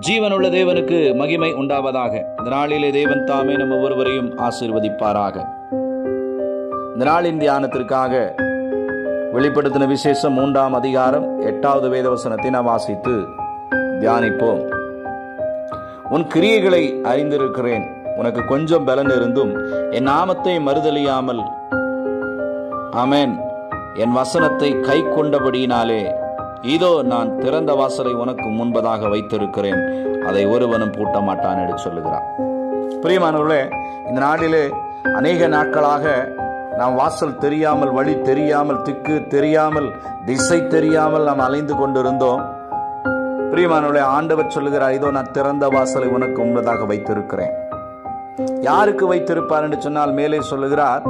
ஜீவனுள்ள தேவனுக்கு மகிமை உண்டாவதாக இந்த நாளிலே தேவன் தாமே நம்ம ஒவ்வொருவரையும் ஆசீர்வதிப்பாராக இந்த நாளின் தியானத்திற்காக வெளிப்படுத்தின விசேஷம் மூன்றாம் அதிகாரம் எட்டாவது வேதவசனத்தை நாம் வாசித்து தியானிப்போம் உன் கிரியைகளை அறிந்திருக்கிறேன் உனக்கு கொஞ்சம் பலன் இருந்தும் என் நாமத்தை மறுதலியாமல் ஆமென் என் வசனத்தை கை கொண்டபடியினாலே இதோ நான் திறந்த வாசலை உனக்கு முன்பதாக வைத்திருக்கிறேன் அதை ஒருவனும் பூட்ட மாட்டான் என்று சொல்லுகிறார் பிரியமானவர்களே இந்த நாளிலே அநேக நாட்களாக நாம் வாசல் தெரியாமல் வழி தெரியாமல் திக்கு தெரியாமல் திசை தெரியாமல் நாம் அலைந்து கொண்டிருந்தோம் பிரியமானவர்களே ஆண்டவர் சொல்லுகிறார் இதோ நான் திறந்த வாசலை உனக்கு முன்பதாக வைத்திருக்கிறேன் யாருக்கு வைத்திருப்பார் என்று சொன்னால் மேலே சொல்லுகிறார்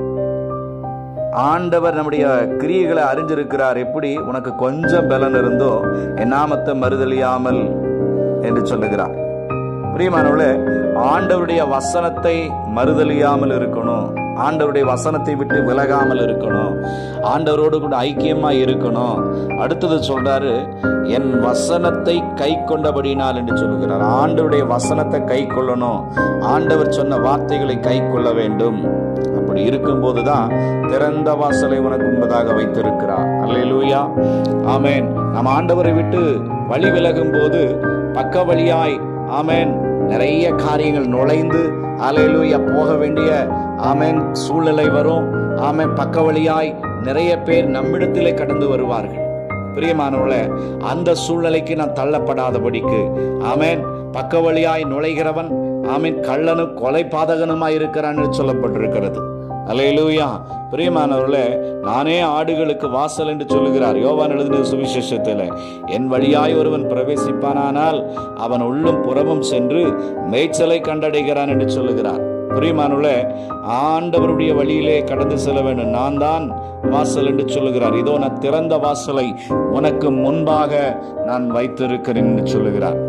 ஆண்டவர் நம்முடைய கிரியைகளை அறிஞ்சிருக்கிறார் எப்படி உனக்கு கொஞ்சம் பலன் இருந்தோ என் நாமத்தை மறுதலியாமல் என்று சொல்லுகிறார் பிரியமானவர்களே ஆண்டவருடைய வசனத்தை மறுதலியாமல் இருக்கணும் ஆண்டவருடைய வசனத்தை விட்டு விலகாமல் இருக்கணும் ஆண்டவரோடு கூட ஐக்கியமா இருக்கணும் அடுத்தது சொல்றாரு என் வசனத்தை கை கொண்டபடினால் என்று சொல்லுகிறார் ஆண்டவருடைய வசனத்தை கை கொள்ளணும் ஆண்டவர் சொன்ன வார்த்தைகளை கை கொள்ள வேண்டும் அப்படி இருக்கும்போது தான் திறந்த வாசலை உனக்கு முன்பதாக வைத்திருக்கிறார் அல்லேலூயா ஆமேன் நம்ம ஆண்டவரை விட்டு வழி விலகும் போது பக்க வழியாய் ஆமேன் நிறைய காரியங்கள் நுழைந்து அலையிலூயா போக வேண்டிய ஆமேன் சூழ்நிலை வரும் ஆமேன் பக்க வழியாய் நிறைய பேர் நம்மிடத்திலே கடந்து வருவார்கள் பிரியமானவர்களே அந்த சூழ்நிலைக்கு நான் தள்ளப்படாதபடிக்கு ஆமேன் பக்க வழியாய் நுழைகிறவன் ஆமீன் கள்ளனும் கொலை பாதகனுமாய் இருக்கிறான் என்று சொல்லப்பட்டிருக்கிறது அலையிலூயா பிரியமானவர்களே நானே ஆடுகளுக்கு வாசல் என்று சொல்லுகிறார் யோவான் எழுதின சுவிசேஷத்தில் என் வழியாய் ஒருவன் பிரவேசிப்பானானால் அவன் உள்ளும் புறமும் சென்று மேய்ச்சலை கண்டடைகிறான் என்று சொல்லுகிறார் பிரியமானுள்ள ஆண்டவருடைய வழியிலே கடந்து செல்ல வேண்டும் நான் தான் வாசல் என்று சொல்லுகிறார் இதோ நான் திறந்த வாசலை உனக்கு முன்பாக நான் வைத்திருக்கிறேன் என்று சொல்லுகிறார்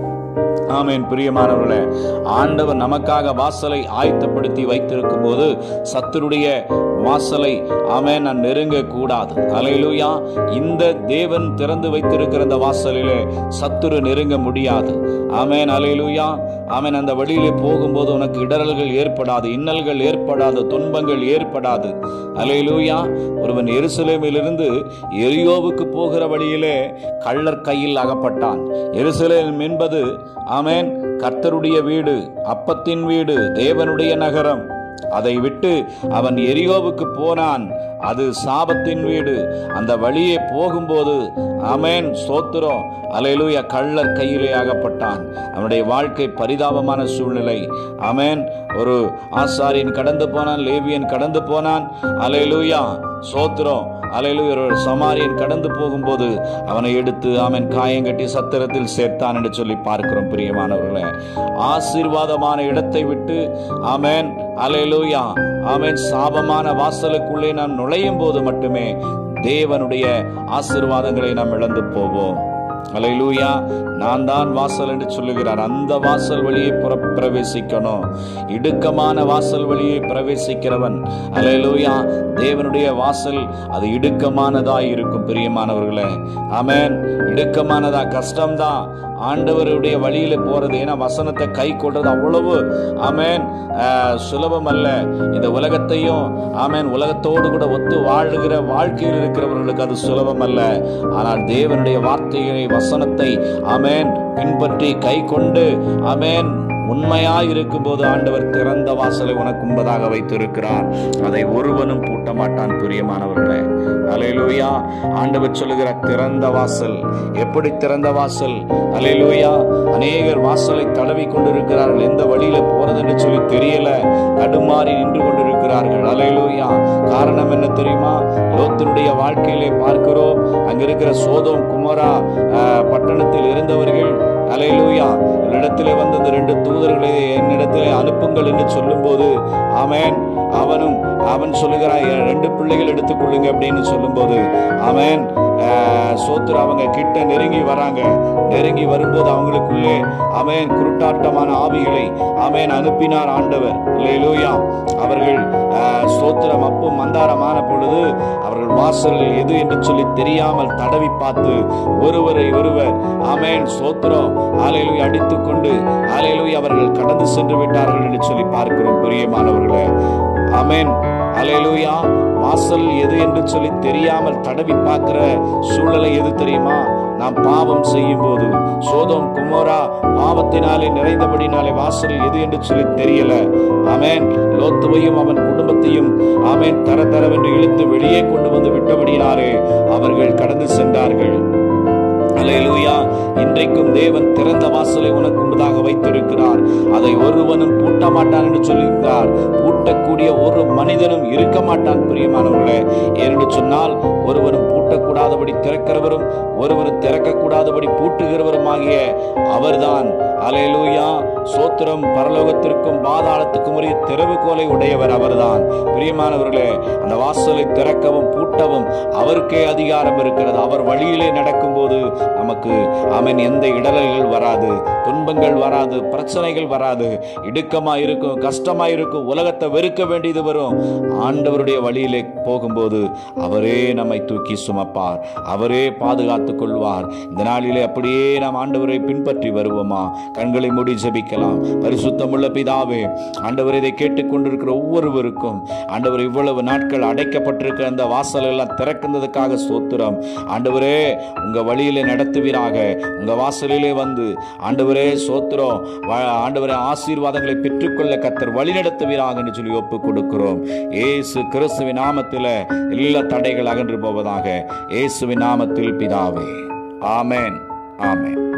ஆமேன் பிரியமானவர்களே ஆண்டவர் நமக்காக வாசலை ஆயத்தப்படுத்தி வைத்திருக்கும் போது சத்துருடைய வாசலை ஆமேன் நான் நெருங்க கூடாது அலையிலுயா இந்த தேவன் திறந்து வைத்திருக்கிற அந்த வாசலிலே சத்துரு நெருங்க முடியாது ஆமேன் அலையிலுயா ஆமேன் அந்த வழியிலே போகும்போது உனக்கு இடரல்கள் ஏற்படாது இன்னல்கள் ஏற்படாது துன்பங்கள் ஏற்படாது அலையிலுயா ஒருவன் எருசலேமிலிருந்து எரியோவுக்கு போகிற வழியிலே கள்ளர் கையில் அகப்பட்டான் எருசலேம் என்பது ஆமேன் கர்த்தருடைய வீடு அப்பத்தின் வீடு தேவனுடைய நகரம் அதை விட்டு அவன் எரியோவுக்கு போனான் அது சாபத்தின் வீடு அந்த வழியே போகும்போது அமேன் சோத்திரம் அலையிலூய கள்ளர் கையிலே ஆகப்பட்டான் அவனுடைய வாழ்க்கை பரிதாபமான சூழ்நிலை அமேன் ஒரு ஆசாரியன் கடந்து போனான் லேவியன் கடந்து போனான் அலையிலூயா சோத்திரம் அலையிலூய ஒரு சமாரியன் கடந்து போகும்போது அவனை எடுத்து அவன் காயங்கட்டி சத்திரத்தில் சேர்த்தான் என்று சொல்லி பார்க்கிறோம் பிரியமானவர்களே ஆசீர்வாதமான இடத்தை விட்டு ஆமேன் அலையிலூயா ஆமேன் சாபமான வாசலுக்குள்ளே நாம் நுழையும் போது மட்டுமே தேவனுடைய ஆசீர்வாதங்களை நாம் இழந்து போவோம் அலையிலூயா நான் தான் வாசல் என்று சொல்லுகிறார் அந்த வாசல் வழியை புற பிரவேசிக்கணும் இடுக்கமான வாசல் வழியை பிரவேசிக்கிறவன் அலையிலூயா தேவனுடைய வாசல் அது இடுக்கமானதா இருக்கும் பிரியமானவர்களே ஆமேன் இடுக்கமானதா கஷ்டம்தான் ஆண்டவருடைய வழியில போறது ஏன்னா வசனத்தை கை கொள்றது அவ்வளவு ஆமேன் சுலபம் அல்ல இந்த உலகத்தையும் ஆமேன் உலகத்தோடு கூட ஒத்து வாழுகிற வாழ்க்கையில் இருக்கிறவர்களுக்கு அது சுலபம் அல்ல ஆனால் தேவனுடைய வார்த்தைகளை வசனத்தை ஆமேன் பின்பற்றி கை கொண்டு ஆமேன் உண்மையாய் இருக்கும்போது ஆண்டவர் திறந்த வாசலை உனக்கு முன்பதாக வைத்திருக்கிறார் அதை ஒருவனும் பூட்ட மாட்டான் பிரியமானவர்களே அலையிலூயா ஆண்டவர் சொல்லுகிற திறந்த வாசல் எப்படி திறந்த வாசல் அலையிலூயா அநேகர் வாசலை தடவி கொண்டிருக்கிறார்கள் எந்த வழியில போறது என்று சொல்லி தெரியல தடுமாறி நின்று கொண்டிருக்கிறார்கள் அலையிலூயா காரணம் என்ன தெரியுமா லோத்தினுடைய வாழ்க்கையிலே பார்க்கிறோம் அங்க இருக்கிற சோதோம் குமரா பட்டணத்தில் இருந்தவர்கள் அலையிலூயா என்னிடத்திலே வந்த இந்த ரெண்டு தூதர்களை என்னிடத்திலே அனுப்புங்கள் என்று சொல்லும்போது அவன் அவனும் அவன் சொல்லுகிறான் "என் ரெண்டு பிள்ளைகள் எடுத்துக்கொள்ளுங்க அப்படின்னு சொல்லும்போது அவன் சோத்துரு அவங்க கிட்ட நெருங்கி வராங்க நெருங்கி வரும்போது அவங்களுக்குள்ளே அவன் குருட்டாட்டமான ஆவிகளை அவன் அனுப்பினார் ஆண்டவர் அல்லேலூயா அவர்கள் ஆஹ், ஸ்தோத்திரம் அப்பும் மந்தாரமான பொழுது அவர்கள் வாசல்கள் எது என்று சொல்லி தெரியாமல் தடவி பார்த்து ஒருவரை ஒருவர் ஆமென் சோத்திரம் ஆலையிலுய் அடித்துக் கொண்டு ஆலையிலுய் அவர்கள் கடந்து சென்று விட்டார்கள் என்று சொல்லி பார்க்கிறோம் பிரியமானவர்களே ஆமென் அலையலூயா வாசல் எது என்று சொல்லி தெரியாமல் தடவி பார்க்கிற சூழ்நிலை எது தெரியுமா நாம் பாவம் செய்யும் போது சோதம் குமோரா பாவத்தினாலே நிறைந்தபடினாலே வாசல் எது என்று சொல்லி தெரியல ஆமென் லோத்துவையும் அவன் குடும்பத்தையும் ஆமென் தர தரவென்று இழுத்து வெளியே கொண்டு வந்து விட்டபடினாலே அவர்கள் கடந்து சென்றார்கள் அல்லேலூயா இன்றைக்கும் தேவன் திறந்த வாசலை உனக்கு முன்பதாக வைத்திருக்கிறார் அதை ஒருவனும் பூட்ட மாட்டான் என்று சொல்லியிருக்கிறார் பூட்டக்கூடிய ஒரு மனிதனும் இருக்க மாட்டான் பிரியமானவர்களே ஏனென்று சொன்னால் ஒருவனும் பூட்டக்கூடாதபடி திறக்கிறவரும் ஒருவரும் திறக்கக்கூடாதபடி பூட்டுகிறவரும் ஆகிய அவர்தான் அலையலூயா சோத்திரம் பரலோகத்திற்கும் பாதாளத்துக்கும் உரிய திறவுகோலை உடையவர் அவர்தான் பிரியமானவர்களே அந்த வாசலை திறக்கவும் பூட்டவும் அவருக்கே அதிகாரம் இருக்கிறது அவர் வழியிலே நடக்கும்போது நமக்கு அவன் எந்த இடரல்கள் வராது துன்பங்கள் வராது பிரச்சனைகள் வராது இடுக்கமா இருக்கும் கஷ்டமா இருக்கும் உலகத்தை வெறுக்க வேண்டியது வரும் ஆண்டவருடைய வழியிலே போகும்போது அவரே நம்மை தூக்கி சுமப்பார் அவரே பாதுகாத்துக் கொள்வார் இந்த நாளிலே அப்படியே நாம் ஆண்டவரை பின்பற்றி வருவோமா கண்களை மூடி ஜெபிக்கலாம் பரிசுத்தமுள்ள பிதாவே ஆண்டவர் இதை கேட்டுக்கொண்டிருக்கிற ஒவ்வொருவருக்கும் ஆண்டவர் இவ்வளவு நாட்கள் அடைக்கப்பட்டிருக்கிற அந்த வாசல் எல்லாம் திறക്കുന്നதுக்காக சோத்திரம் ஆண்டவரே உங்க வழியிலே நடத்துவீராக உங்க வாசலிலே வந்து ஆண்டவரே சோத்திரம் வ- ஆண்டவரே ஆசீர்வாதங்களை பெற்றுக்கொள்ள கத்தர் வழி நடத்துவீராக என்று சொல்லி ஒப்பு கொடுக்கிறோம் ஏசு கிறிஸ்துவின் நாமத்தில் எல்லா தடைகள் அகன்று போவதாக இயேசுவின் நாமத்தில் பிதாவே ஆமென் ஆமென்